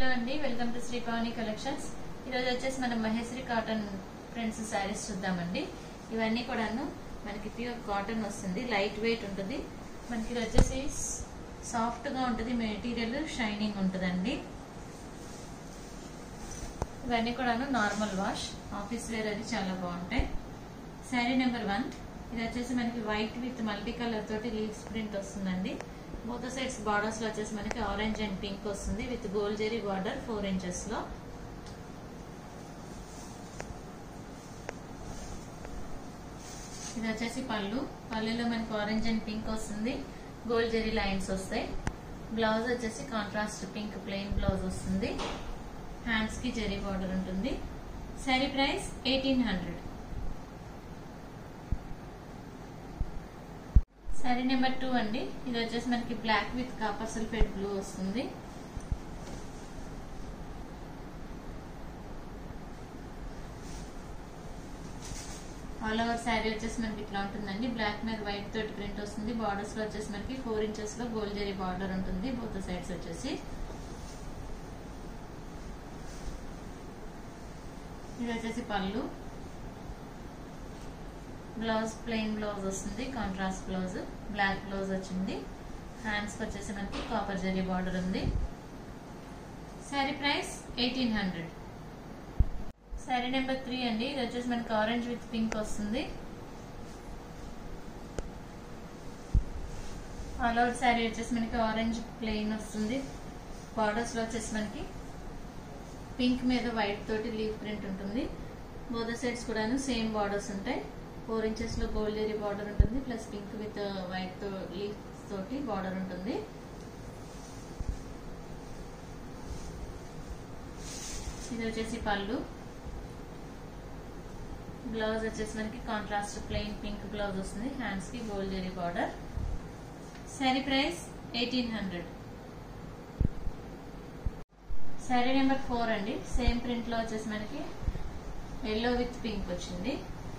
hello అండి welcome to Shri Pavani collections ఈరోజు వచ్చేసి మనం మహేశ్వరి కాటన్ ప్రింట్స్ శారీస్ చూద్దామండి ఇవన్నీ కూడాను మనకి ప్యూర్ కాటన్ వస్తుంది లైట్ వెయిట్ ఉంటుంది మనకి ఇది వచ్చేసి సాఫ్ట్ గా ఉంటుంది మెటీరియల్ షైనింగ్ ఉంటుందండి ఇవన్నీ కూడాను నార్మల్ వాష్ ఆఫీస్ వేర్ అది చాలా బాగుంటాయి శారీ నెంబర్ వన్ ఇది వచ్చేసి మనకి వైట్ విత్ మల్టీ కలర్ తోటి లీవ్స్ ప్రింట్ వస్తుందండి బోత్ సైడ్స్ బార్డర్స్ లో వచ్చేసి మనకి ఆరెంజ్ అండ్ పింక్ వస్తుంది with gold zari border four inches లో ఇది వచ్చేసి పళ్ళు పళ్ళులో మనకి ఆరెంజ్ అండ్ పింక్ వస్తుంది గోల్డ్ జెరీ లైన్స్ వస్తాయి బ్లౌజ్ వచ్చేసి కాంట్రాస్ట్ పింక్ ప్లెయిన్ బ్లౌజ్ వస్తుంది హ్యాండ్స్ కి జెరీ బార్డర్ ఉంటుంది sari price eighteen hundred sari number two అండి ఇది వచ్చేసి మనకి black with copper sulphate blue వస్తుంది ఆల్ ఓవర్ శారీ వచ్చేసి మనకి ఇట్లా ఉంటుందండి బ్లాక్ మీద వైట్ తోటి ప్రింట్ వస్తుంది బార్డర్స్ లో వచ్చేసి మనకి ఫోర్ ఇంచెస్ లో గోల్డ్ జెరీ బార్డర్ ఉంటుంది బోత్ సైడ్స్ వచ్చేసి ఇది వచ్చేసి పళ్ళు బ్లౌజ్ ప్లెయిన్ బ్లౌజ్ వస్తుంది కాంట్రాస్ట్ బ్లౌజ్ బ్లాక్ బ్లౌజ్ వచ్చింది హ్యాండ్స్ వచ్చేసి మనకి కాపర్ జరీ బార్డర్ ఉంది sari price eighteen hundred sari number three అండి ఇది వచ్చేసి మనకి ఆరెంజ్ విత్ పింక్ వస్తుంది ఆల్ అవుట్ శారీ వచ్చేసి మనకి ఆరెంజ్ ప్లెయిన్ వస్తుంది బార్డర్స్ లో వచ్చేసి మనకి పింక్ మీద వైట్ తోటి లీవ్ ప్రింట్ ఉంటుంది బోధ సైడ్స్ కూడాను సేమ్ బార్డర్స్ ఉంటాయి ఫోర్ ఇంచెస్ లో గోల్డ్ జెరీ బార్డర్ ఉంటుంది ప్లస్ పింక్ విత్ వైట్ తో లీవ్స్ తోటి బార్డర్ ఉంటుంది ఇది వచ్చేసి పళ్ళు బ్లౌజ్ వచ్చేసి మనకి కాంట్రాస్ట్ ప్లెయిన్ పింక్ బ్లౌజ్ వస్తుంది హ్యాండ్స్ కి gold zari border sari price eighteen hundred sari number four అండి సేమ్ ప్రింట్ లో వచ్చేసి మనకి ఎల్లో విత్ పింక్ వచ్చింది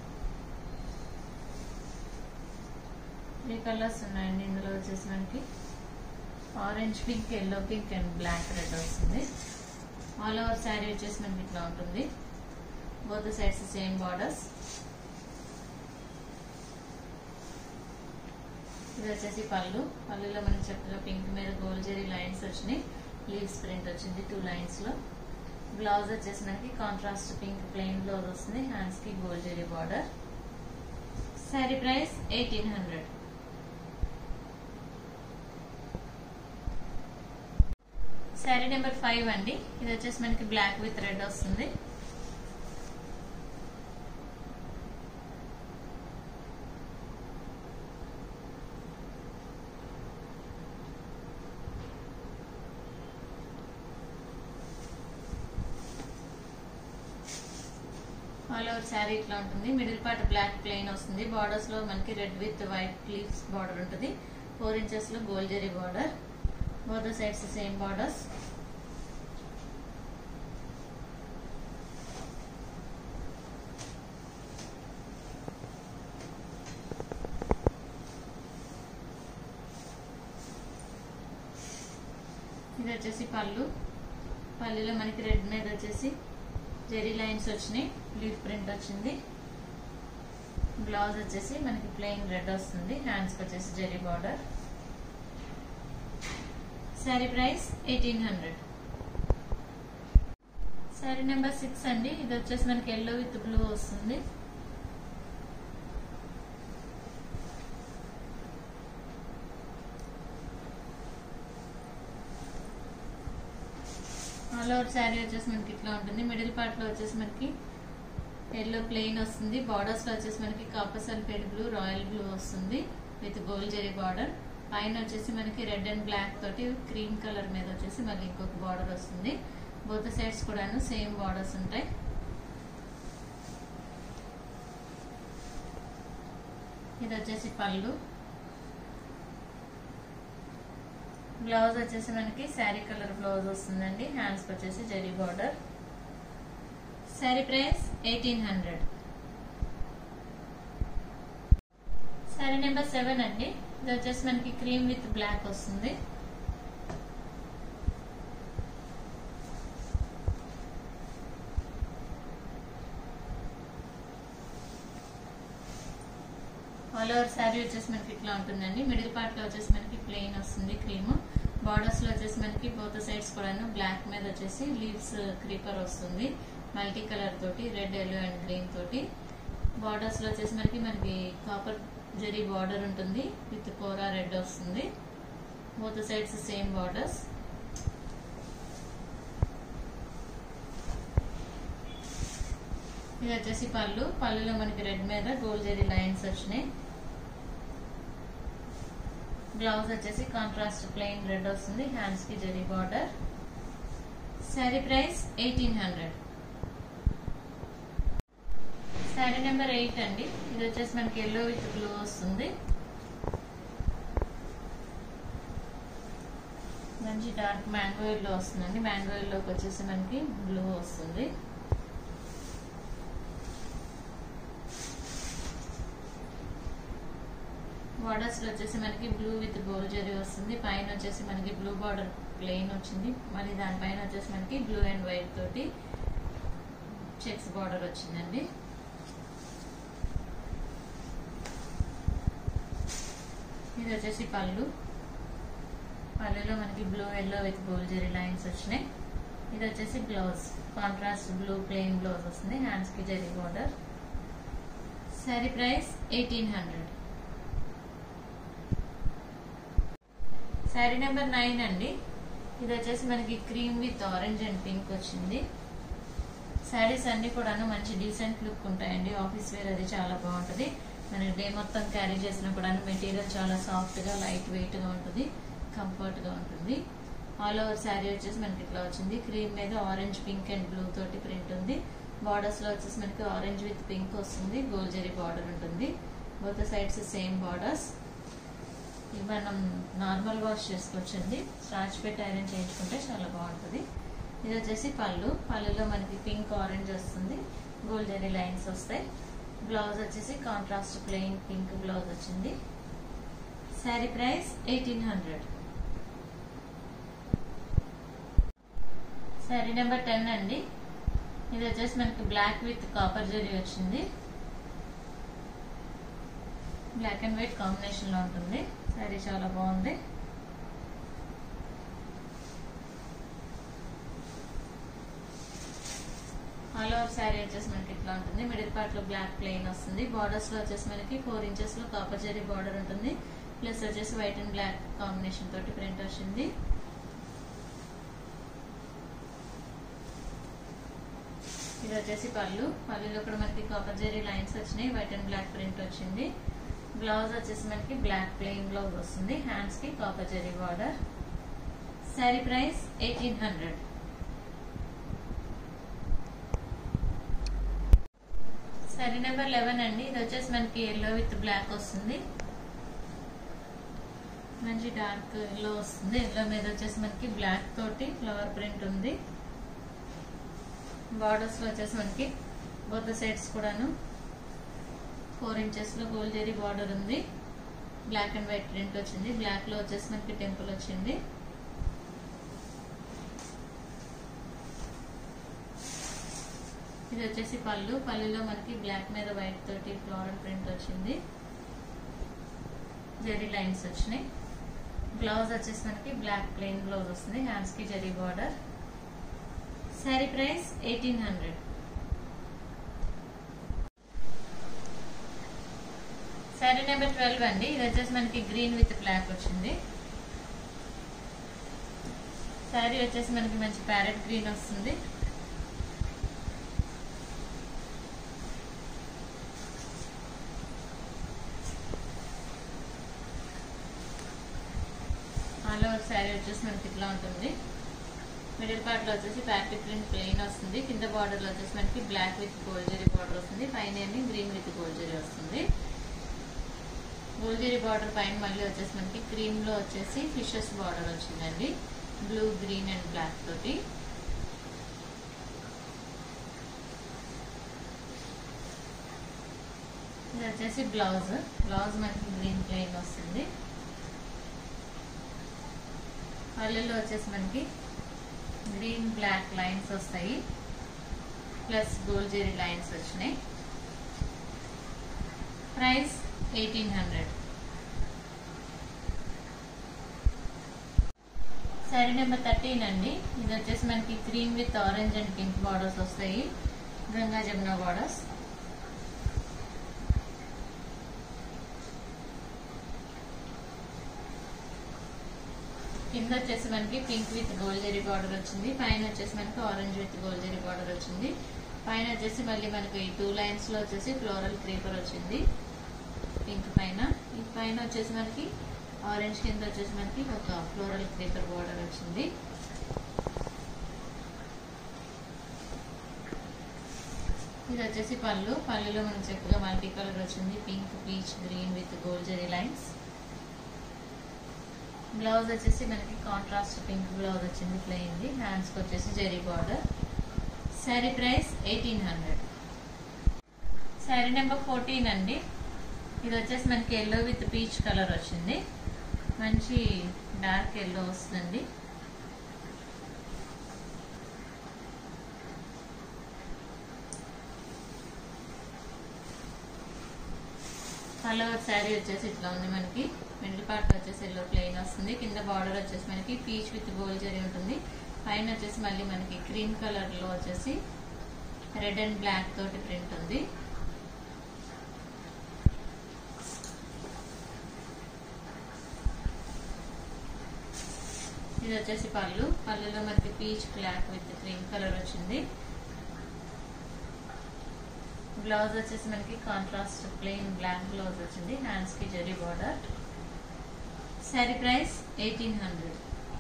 త్రీ కలర్స్ ఉన్నాయండి ఇందులో వచ్చేసి మనకి orange pink yellow pink and black red వస్తుంది ఆల్ ఓవర్ శారీ వచ్చేసి మనకి ఇట్లా ఉంటుంది బోత్ సైడ్స్ సేమ్ బార్డర్స్ ఇది వచ్చేసి పళ్ళు పళ్ళులో మనకి చక్కగా పింక్ మీద గోల్డ్ జెరీ లైన్స్ వచ్చినాయి లీవ్స్ ప్రింట్ వచ్చింది టూ లైన్స్ లో బ్లౌజ్ వచ్చేసి మనకి కాంట్రాస్ట్ పింక్ ప్లెయిన్ బ్లౌజ్ వస్తుంది హ్యాండ్స్ కి gold zari border sari price eighteen hundred sari number five అండి ఇది వచ్చేసి మనకి బ్లాక్ విత్ రెడ్ వస్తుంది ఆల్ ఓవర్ శారీ ఇట్లా ఉంటుంది మిడిల్ పార్ట్ బ్లాక్ ప్లెయిన్ వస్తుంది బార్డర్స్ లో మనకి red with white leaves border ఉంటుంది ఫోర్ ఇంచెస్ లో gold zari border border sides same borders ఇది వచ్చేసి పళ్ళు పళ్ళులో మనకి రెడ్ మీద వచ్చేసి జెరీ లైన్స్ వచ్చినాయి లీఫ్ ప్రింట్ వచ్చింది బ్లౌజ్ వచ్చేసి మనకి ప్లెయిన్ రెడ్ వస్తుంది హ్యాండ్స్ వచ్చేసి zari border sari price eighteen hundred sari number six అండి ఇది వచ్చేసి మనకి ఎల్లో విత్ బ్లూ వస్తుంది ఆల్ ఓవర్ శారీ వచ్చేసి మనకి ఇట్లా ఉంటుంది మిడిల్ పార్ట్ లో వచ్చేసి మనకి ఎల్లో ప్లెయిన్ వస్తుంది బార్డర్స్ లో వచ్చేసి మనకి copper sulphate blue royal blue వస్తుంది విత్ గోల్డ్ జెరీ బార్డర్ పైన వచ్చేసి మనకి రెడ్ అండ్ బ్లాక్ తోటి క్రీమ్ కలర్ మీద వచ్చేసి మళ్ళీ ఇంకొక బార్డర్ వస్తుంది బోత్ సైడ్స్ కూడాను సేమ్ బార్డర్స్ ఉంటాయి ఇది వచ్చేసి పళ్ళు బ్లౌజ్ వచ్చేసి మనకి శారీ కలర్ బ్లౌజ్ వస్తుందండి హ్యాండ్స్ వచ్చేసి zari border sari price eighteen hundred sari number seven అండి ఇది వచ్చేసి మనకి క్రీమ్ విత్ బ్లాక్ వస్తుంది ఆల్ ఓవర్ శారీ వచ్చేసి మనకి ఇట్లా ఉంటుందండి మిడిల్ పార్ట్ లో వచ్చేసి మనకి ప్లెయిన్ వస్తుంది క్రీమ్ బార్డర్స్ లో వచ్చేసి మనకి బోత్ సైడ్స్ కూడాను బ్లాక్ మీద వచ్చేసి లీవ్స్ క్రీపర్ వస్తుంది మల్టీ కలర్ తోటి రెడ్ ఎల్లో అండ్ గ్రీన్ తోటి బార్డర్స్ లో వచ్చేసి మనకి మనకి కాపర్ జరీ బార్డర్ ఉంటుంది విత్ కోరా రెడ్ వస్తుంది బోత్ సైడ్స్ సేమ్ బార్డర్స్ ఇది వచ్చేసి పళ్ళు పళ్ళులో మనకి రెడ్ మీద గోల్డ్ జరీ లైన్స్ వచ్చినాయి బ్లౌజ్ వచ్చేసి కాంట్రాస్ట్ ప్లెయిన్ రెడ్ వస్తుంది హ్యాండ్స్ కి zari border sari price eighteen hundred sari number eight అండి ఇది వచ్చేసి మనకి ఎల్లో విత్ బ్లూ వస్తుంది మంచి డార్క్ మ్యాంగో ఎల్లో వస్తుందండి మ్యాంగో ఎల్లోకి వచ్చేసి మనకి బ్లూ వస్తుంది బార్డర్స్ లో వచ్చేసి మనకి బ్లూ విత్ గోల్డ్ జరీ వస్తుంది పైన వచ్చేసి మనకి బ్లూ బార్డర్ ప్లెయిన్ వచ్చింది మళ్ళీ దానిపైన వచ్చేసి మనకి బ్లూ అండ్ వైట్ తోటి చెక్స్ బార్డర్ వచ్చిందండి ఇది వచ్చేసి పళ్ళు పళ్ళులో మనకి blue yellow with gold zari lines వచ్చినాయి ఇది వచ్చేసి blouse contrast blue plain blouse వస్తుంది హ్యాండ్స్ కి zari border sari price eighteen hundred sari number nine అండి ఇది వచ్చేసి మనకి cream with orange and pink వచ్చింది శారీస్ అన్ని కూడాను మంచి డీసెంట్ లుక్ ఉంటాయండి ఆఫీస్ వేర్ అది చాలా బాగుంటుంది మనకి డే మొత్తం క్యారీ చేసినా కూడా మెటీరియల్ చాలా సాఫ్ట్ గా లైట్ వెయిట్ గా ఉంటుంది కంఫర్ట్ గా ఉంటుంది ఆల్ ఓవర్ శారీ వచ్చేసి మనకి ఇట్లా వచ్చింది క్రీమ్ మీద ఆరెంజ్ పింక్ అండ్ బ్లూ తోటి ప్రింట్ ఉంది బార్డర్స్ లో వచ్చేసి మనకి ఆరెంజ్ విత్ పింక్ వస్తుంది గోల్డ్ జరీ బార్డర్ ఉంటుంది బోత్ సైడ్స్ సేమ్ బార్డర్స్ ఇవి మనం నార్మల్ వాష్ చేసుకోవచ్చండి స్టార్చ్ పెట్టి ఐరన్ చేయించుకుంటే చాలా బాగుంటుంది ఇది వచ్చేసి పళ్ళు పళ్ళులో మనకి పింక్ ఆరెంజ్ వస్తుంది గోల్డ్ జరీ లైన్స్ వస్తాయి బ్లౌజ్ వచ్చేసి కాంట్రాస్ట్ ప్లెయిన్ పింక్ బ్లౌజ్ వచ్చింది sari price eighteen hundred sari number ten అండి ఇది వచ్చేసి మనకి బ్లాక్ విత్ కాపర్ జరీ వచ్చింది బ్లాక్ అండ్ వైట్ కాంబినేషన్ లో ఉంటుంది శారీ చాలా బాగుంది ఆల్ ఓవర్ శారీ వచ్చేసి మనకి ఇట్లా ఉంటుంది మిడిల్ పార్ట్ లో బ్లాక్ ప్లెయిన్ వస్తుంది బార్డర్స్ లో వచ్చేసి మనకి ఫోర్ ఇంచెస్ లో కాపర్ జరీ బార్డర్ ఉంటుంది ప్లస్ వచ్చేసి వైట్ అండ్ బ్లాక్ కాంబినేషన్ తోటి ప్రింట్ వచ్చింది ఇది వచ్చేసి పళ్ళు పళ్ళులో కూడా మనకి కాపర్ జరీ లైన్స్ వచ్చినాయి వైట్ అండ్ బ్లాక్ ప్రింట్ వచ్చింది బ్లౌజ్ వచ్చేసి మనకి బ్లాక్ ప్లెయిన్ బ్లౌజ్ వస్తుంది హ్యాండ్స్ కి copper zari border sari price eighteen hundred sari number eleven అండి ఇది వచ్చేసి మనకి ఎల్లో విత్ బ్లాక్ వస్తుంది మంచి డార్క్ ఎల్లో వస్తుంది ఎల్లో మీద వచ్చేసి మనకి బ్లాక్ తోటి ఫ్లవర్ ప్రింట్ ఉంది బార్డర్స్ లో వచ్చేసి మనకి బొత్త సైడ్స్ కూడాను ఫోర్ ఇంచెస్ లో గోల్డ్ జరీ బార్డర్ ఉంది బ్లాక్ అండ్ వైట్ ప్రింట్ వచ్చింది బ్లాక్ లో వచ్చేసి మనకి టెంపుల్ వచ్చింది ఇది వచ్చేసి పళ్ళు పళ్ళులో మనకి బ్లాక్ మీద వైట్ తోటి ఫ్లోరల్ ప్రింట్ వచ్చింది జరీ లైన్స్ వచ్చినాయి బ్లౌజ్ వచ్చేసి మనకి బ్లాక్ ప్లెయిన్ బ్లౌజ్ వస్తుంది హ్యాండ్స్ కి zari border sari price eighteen hundred sari number twelve అండి ఇది వచ్చేసి మనకి గ్రీన్ విత్ బ్లాక్ వచ్చింది శారీ వచ్చేసి మనకి మంచి ప్యారెట్ గ్రీన్ వస్తుంది ఆల్ ఓవర్ శారీ వచ్చేసి మనకి ఇట్లా ఉంటుంది మిడిల్ పార్ట్ లో వచ్చేసి ప్యాకెట్ ప్రింట్ ప్లెయిన్ వస్తుంది కింద బార్డర్ లో వచ్చేసి మనకి black with gold zari border వస్తుంది పైన ఏమి గ్రీన్ విత్ గోల్డ్ జరీ వస్తుంది గోల్డ్ జరీ బార్డర్ పైన మళ్ళీ వచ్చేసి మనకి క్రీమ్ లో వచ్చేసి ఫిషెస్ బార్డర్ వచ్చిందండి బ్లూ గ్రీన్ అండ్ బ్లాక్ తోటి ఇది వచ్చేసి బ్లౌజ్ బ్లౌజ్ మనకి గ్రీన్ ప్లెయిన్ వస్తుంది పళ్ళల్లో వచ్చేసి మనకి గ్రీన్ బ్లాక్ లైన్స్ వస్తాయి ప్లస్ గోల్డ్ జెరీ లైన్స్ వచ్చినాయి price eighteen hundred sari number thirteen అండి ఇది వచ్చేసి మనకి cream with orange and pink borders వస్తాయి గంగా జమున బార్డర్స్ కింద వచ్చేసి మనకి pink with gold zari border వచ్చింది పైన వచ్చేసి మనకి orange with gold zari border వచ్చింది పైన వచ్చేసి మళ్ళీ మనకి ఈ టూ లైన్స్ లో వచ్చేసి ఫ్లోరల్ క్రీపర్ వచ్చింది పింక్ పైన ఈ పైన వచ్చేసి మనకి ఆరెంజ్ కింద వచ్చేసి మనకి ఒక ఫ్లోరల్ క్రీపర్ బార్డర్ వచ్చింది ఇది వచ్చేసి పళ్ళు పళ్ళులో మనకి చక్కగా మల్టీ కలర్ వచ్చింది pink peach green with gold zari lines blouse వచ్చేసి మనకి కాంట్రాస్ట్ పింక్ బ్లౌజ్ వచ్చింది ప్లెయిన్ది హ్యాండ్స్కి వచ్చేసి zari border sari price eighteen hundred sari number fourteen అండి ఇది వచ్చేసి మనకి ఎల్లో విత్ పీచ్ కలర్ వచ్చింది మంచి డార్క్ ఎల్లో వస్తుందండి కలర్ శారీ వచ్చేసి ఇట్లా ఉంది మనకి మిడిల్ పార్ట్ వచ్చేసి ఎల్లో ప్లెయిన్ వస్తుంది కింద బార్డర్ వచ్చేసి మనకి పీచ్ విత్ గోల్డ్ జరీ ఉంటుంది పైన వచ్చేసి మళ్ళీ మనకి క్రీమ్ కలర్ లో వచ్చేసి రెడ్ అండ్ బ్లాక్ తోటి ప్రింట్ ఉంది ఇది వచ్చేసి పళ్ళు పళ్ళులో మనకి peach black with cream colour వచ్చింది బ్లౌజ్ వచ్చేసి మనకి కాంట్రాస్ట్ ప్లెయిన్ బ్లాక్ బ్లౌజ్ వచ్చింది హ్యాండ్స్ కి zari border sari price eighteen hundred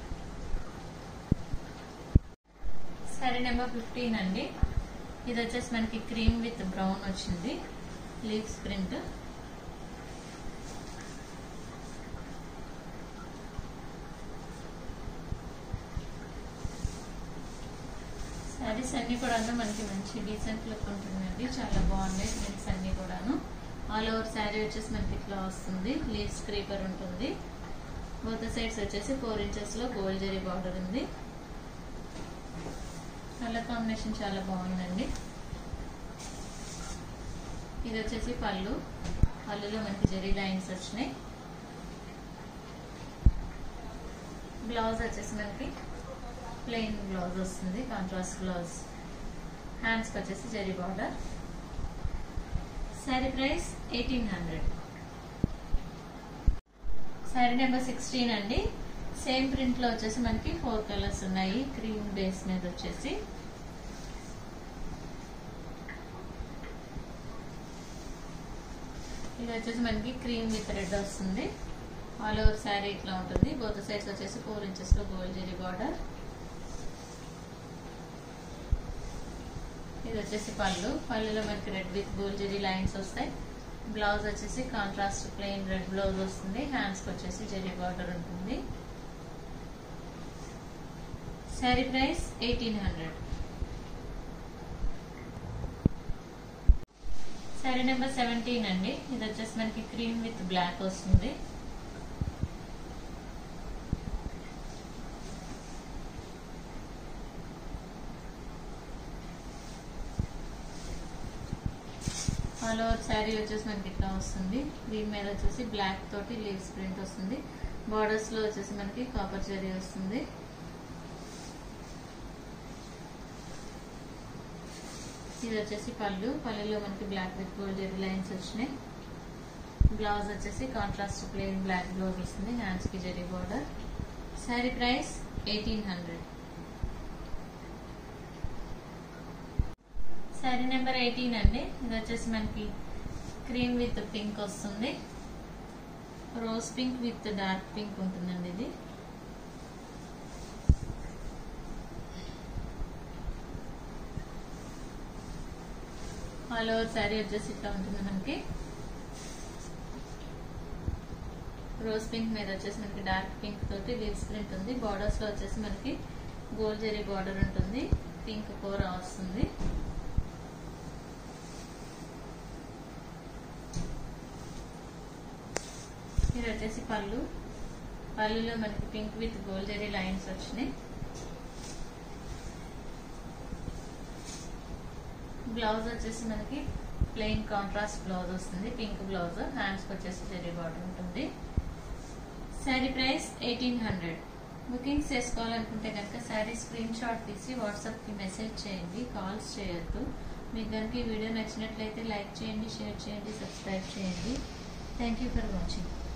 sari number fifteen అండి ఇది వచ్చేసి మనకి క్రీమ్ విత్ బ్రౌన్ వచ్చింది లీవ్స్ ప్రింట్ శారీస్ అన్ని కూడా మనకి మంచి డీసెంట్ లుక్ ఉంటుందండి చాలా బాగున్నాయి ప్రింట్స్ అన్ని కూడాను ఆల్ ఓవర్ శారీ వచ్చేసి మనకి ఇట్లా వస్తుంది లీవ్స్ క్రీపర్ ఉంటుంది బోత్ సైడ్స్ వచ్చేసి ఫోర్ ఇంచెస్ లో గోల్డ్ జరీ బార్డర్ ఉంది కలర్ కాంబినేషన్ చాలా బాగుందండి ఇది వచ్చేసి పళ్ళు పళ్ళులో మనకి జరీ లైన్స్ వచ్చినాయి బ్లౌజ్ వచ్చేసి మనకి ప్లెయిన్ బ్లౌజ్ వస్తుంది కాంట్రాస్ట్ బ్లౌజ్ హ్యాండ్స్కి వచ్చేసి zari border sari price eighteen hundred sari number sixteen అండి సేమ్ ప్రింట్ లో వచ్చేసి మనకి ఫోర్ కలర్స్ ఉన్నాయి క్రీమ్ బేస్ మీద వచ్చేసి ఇది వచ్చేసి మనకి క్రీమ్ విత్ రెడ్ వస్తుంది ఆల్ ఓవర్ శారీ ఇట్లా ఉంటుంది బోత్ సైడ్స్ వచ్చేసి ఫోర్ ఇంచెస్ లో గోల్డ్ జరీ బార్డర్ ఇది వచ్చేసి పళ్ళు పళ్ళులో మనకి red with gold zari lines వస్తాయి బ్లౌజ్ వచ్చేసి కాంట్రాస్ట్ ప్లెయిన్ రెడ్ బ్లౌజ్ వస్తుంది హ్యాండ్స్కి వచ్చేసి జరీ బార్డర్ ఉంటుంది sari price eighteen hundred sari number seventeen అండి ఇది వచ్చేసి మనకి క్రీమ్ విత్ బ్లాక్ వస్తుంది ఆల్ ఓవర్ శారీ వచ్చేసి మనకి ఇట్లా వస్తుంది దీని మీద వచ్చేసి బ్లాక్ తోటి లీవ్స్ ప్రింట్ వస్తుంది బార్డర్స్ లో వచ్చేసి మనకి కాపర్ జరీ వస్తుంది ఇది వచ్చేసి పళ్ళు పళ్ళులో మనకి black with gold zari lines వచ్చినాయి బ్లౌజ్ వచ్చేసి కాంట్రాస్ట్ ప్లెయిన్ బ్లాక్ బ్లౌజ్ వస్తుంది హ్యాండ్స్ కి zari border sari price eighteen hundred sari number eighteen అండి ఇది వచ్చేసి మనకి క్రీమ్ విత్ పింక్ వస్తుంది rose pink with dark pink ఉంటుందండి ఇది ఆల్ ఓవర్ శారీ వచ్చేసి ఇట్లా ఉంటుంది మనకి రోజ్ పింక్ మీద వచ్చేసి మనకి డార్క్ పింక్ తోటి లీవ్స్ ప్రింట్ ఉంది బార్డర్స్ లో వచ్చేసి మనకి గోల్డ్ జరీ బార్డర్ ఉంటుంది పింక్ కూర వస్తుంది ఇది వచ్చేసి పళ్ళు పళ్ళులో మనకి pink with gold zari lines వచ్చినాయి బ్లౌజ్ వచ్చేసి మనకి ప్లెయిన్ కాంట్రాస్ట్ బ్లౌజ్ వస్తుంది పింక్ బ్లౌజ్ హ్యాండ్స్కి వచ్చేసి జరీ బార్డర్ ఉంటుంది sari price eighteen hundred bookings చేసుకోవాలనుకుంటే కనుక శారీ స్క్రీన్ షాట్ తీసి వాట్సాప్కి మెసేజ్ చేయండి కాల్స్ చేయొద్దు మీకు కనుక ఈ వీడియో నచ్చినట్లయితే లైక్ చేయండి షేర్ చేయండి సబ్స్క్రైబ్ చేయండి థ్యాంక్ యూ ఫర్ వాచింగ్